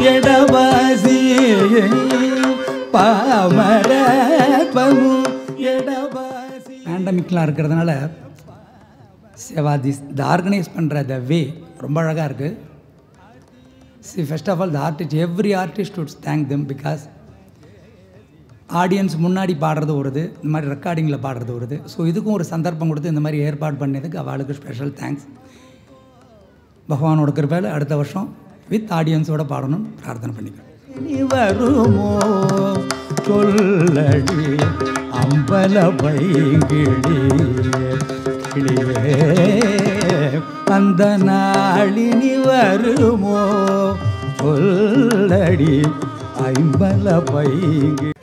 எடவாசி பாமரத்வமும் எடவாசி பேண்டமிக்லாம் இருக்கிறதுனால சேவா திஸ் இந்த ஆர்கனைஸ் பண்ணுற த வே ரொம்ப அழகாக இருக்குது see first of all the artist every artist would thank them because audience முன்னாடி பாடுறது வருது இந்த மாதிரி ரெக்கார்டிங்கில் பாடுறது வருது ஸோ இதுக்கும் ஒரு சந்தர்ப்பம் கொடுத்து இந்த மாதிரி ஏற்பாடு பண்ணதுக்கு அவளுக்கு ஸ்பெஷல் தேங்க்ஸ் பகவானோட கிருபையில் அடுத்த வருஷம் வித் ஆடியன்ஸோட பாடணும்னு பிரார்த்தனை பண்ணிக்கிறேன் இனி வருமோ சொல்லடி அம்பல பைங்கிழி கிளியே அந்த நாளினி வருமோ சொல்லடி ஐம்பல பைங்கி